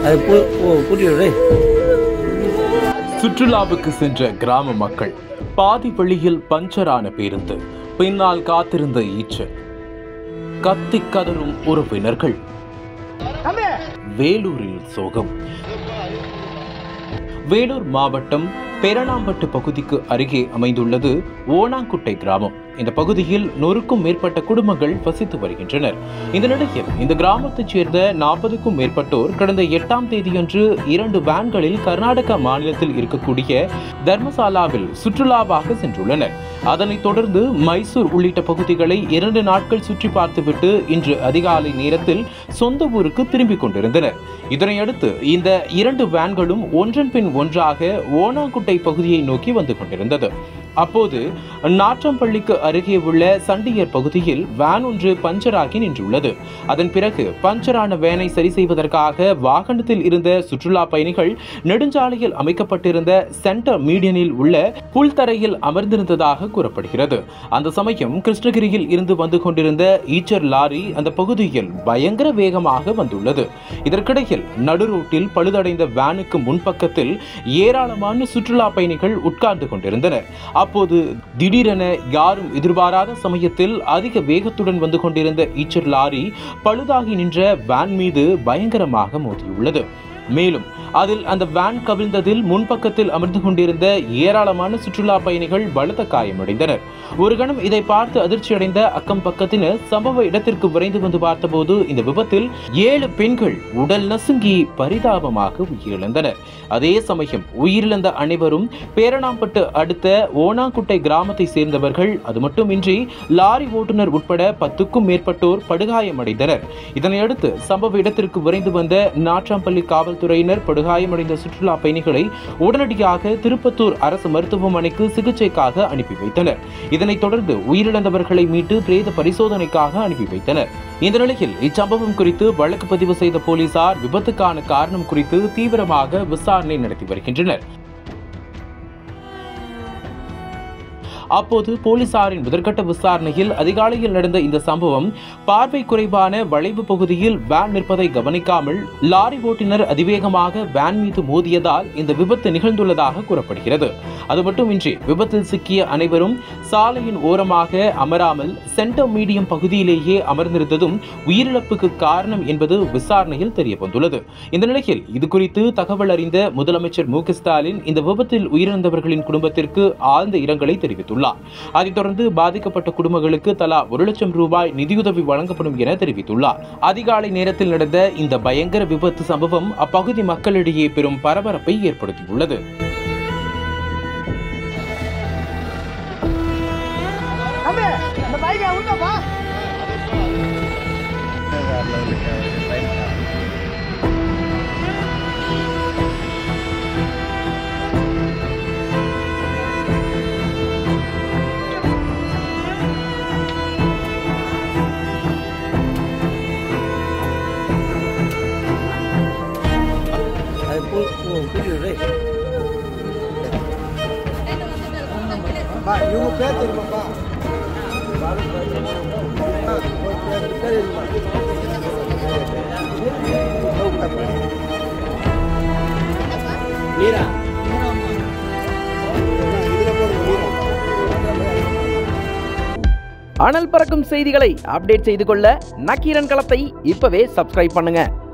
அது பூ பூட்டிவிடு சுற்றுலாவுக்கு சென்ற கிராம மக்கள் பாதி வழியில் பஞ்சரான பேருந்து பின்னால் காத்திருந்த ஈச்சல் கத்தி கதறும் உறவினர்கள் வேலூரில் சோகம் வேலூர் மாவட்டம் பெரணாம்பட்டு பகுதிக்கு அருகே அமைந்துள்ளது ஓணாங்குட்டை கிராமம் இந்த பகுதியில் நூறுக்கும் மேற்பட்ட குடும்பங்கள் வசித்து வருகின்றனர் இந்த நிலையில் இந்த கிராமத்தைச் சேர்ந்த நாற்பதுக்கும் மேற்பட்டோர் கடந்த எட்டாம் தேதியன்று இரண்டு வேன்களில் கர்நாடக மாநிலத்தில் இருக்கக்கூடிய தர்மசாலாவில் சுற்றுலாவாக சென்றுள்ளனர் அதனைத் தொடர்ந்து மைசூர் உள்ளிட்ட பகுதிகளை இரண்டு நாட்கள் சுற்றி பார்த்துவிட்டு இன்று அதிகாலை நேரத்தில் சொந்த ஊருக்கு திரும்பிக் கொண்டிருந்தனர் இதனையடுத்து இந்த இரண்டு வேன்களும் ஒன்றன் பின் ஒன்றாக ஓணாங்குட்டை பகுதியை நோக்கி வந்து கொண்டிருந்தது அப்போது நாற்றம்பள்ளிக்கு அருகே உள்ள சண்டியர் பகுதியில் வேன் ஒன்று பஞ்சராகி நின்றுள்ளது அதன் பிறகு பஞ்சரான வேனை சரி செய்வதற்காக வாகனத்தில் இருந்த சுற்றுலா பயணிகள் நெடுஞ்சாலையில் அமைக்கப்பட்டிருந்த சென்டர் மீடியனில் உள்ள புல்தரையில் அமர்ந்திருந்ததாக கூறப்படுகிறது அந்த சமயம் கிருஷ்ணகிரியில் இருந்து வந்து கொண்டிருந்த ஈச்சர் லாரி அந்த பகுதியில் பயங்கர வேகமாக வந்துள்ளது இதற்கிடையில் நடுரோட்டில் பழுதடைந்த வேனுக்கு முன்பக்கத்தில் ஏராளமான சுற்றுலா பயணிகள் உட்கார்ந்து கொண்டிருந்தனர் அப்போது திடீரென யாரும் எதிர்பாராத சமயத்தில் அதிக வேகத்துடன் வந்து கொண்டிருந்த ஈச்சர் லாரி பழுதாகி நின்ற வேன் மீது பயங்கரமாக மோதியுள்ளது மேலும் அதில் அந்த வேன் கவிழ்ந்ததில் முன்பக்கத்தில் அமர்ந்து கொண்டிருந்த ஏராளமான சுற்றுலா பயணிகள் பலத்த காயமடைந்தனர் ஒரு கணம் இதை பார்த்து அதிர்ச்சியடைந்த அக்கம் பக்கத்தினர் சம்பவ இடத்திற்கு விரைந்து வந்து பார்த்தபோது இந்த விபத்தில் ஏழு பெண்கள் உடல் நசுங்கி பரிதாபமாக உயிரிழந்தனர் அதே சமயம் உயிரிழந்த அனைவரும் பேரணாம்பட்டு அடுத்த ஓனாங்குட்டை கிராமத்தை சேர்ந்தவர்கள் அது மட்டுமின்றி லாரி ஓட்டுநர் உட்பட பத்துக்கும் மேற்பட்டோர் படுகாயமடைந்தனர் இதனையடுத்து சம்பவ இடத்திற்கு விரைந்து வந்த நாற்றாம்பள்ளி காவல்துறையினர் படுகாயமடைந்த சுற்றுலா பயணிகளை உடனடியாக திருப்பத்தூர் அரசு மருத்துவமனைக்கு சிகிச்சைக்காக அனுப்பி வைத்தனர் இதனைத் தொடர்ந்து உயிரிழந்தவர்களை மீட்டு பிரேத பரிசோதனைக்காக அனுப்பி வைத்தனர் இந்த நிலையில் இச்சம்பவம் குறித்து வழக்கு பதிவு செய்த போலீசார் விபத்துக்கான காரணம் குறித்து தீவிரமாக விசாரணை நடத்தி வருகின்றனர் அப்போது போலீசாரின் முதற்கட்ட விசாரணையில் அதிகாலையில் நடந்த இந்த சம்பவம் பார்வை குறைவான வளைவு பகுதியில் வேன் நிற்பதை கவனிக்காமல் லாரி ஓட்டுநர் அதிவேகமாக வேன் மீது மோதியதால் இந்த விபத்து நிகழ்ந்துள்ளதாக கூறப்படுகிறது அது மட்டுமின்றி விபத்தில் சிக்கிய அனைவரும் சாலையின் ஓரமாக அமராமல் சென்டர் மீடியம் பகுதியிலேயே அமர்ந்திருந்ததும் உயிரிழப்புக்கு காரணம் என்பது விசாரணையில் தெரிய வந்துள்ளது இந்த நிலையில் இது குறித்து தகவல் அறிந்த முதலமைச்சர் மு க ஸ்டாலின் இந்த விபத்தில் உயிரிழந்தவர்களின் குடும்பத்திற்கு ஆழ்ந்த இரங்கலை தெரிவித்துள்ளார் அதைத் தொடர்ந்து பாதிக்கப்பட்ட குடும்பங்களுக்கு தலா ஒரு லட்சம் ரூபாய் நிதியுதவி வழங்கப்படும் என தெரிவித்துள்ளார் அதிகாலை நேரத்தில் நடந்த இந்த பயங்கர விபத்து சம்பவம் அப்பகுதி மக்களிடையே பெரும் பரபரப்பை ஏற்படுத்தியுள்ளது அது பூ பூட்டிவிடு இவங்க பேர் தெரியுமாப்பா மீரா இதுல போடுங்க அனல் பறக்கும் செய்திகளை அப்டேட் செய்து கொள்ள நக்கீரன் களத்தை இப்பவே சப்ஸ்கிரைப் பண்ணுங்க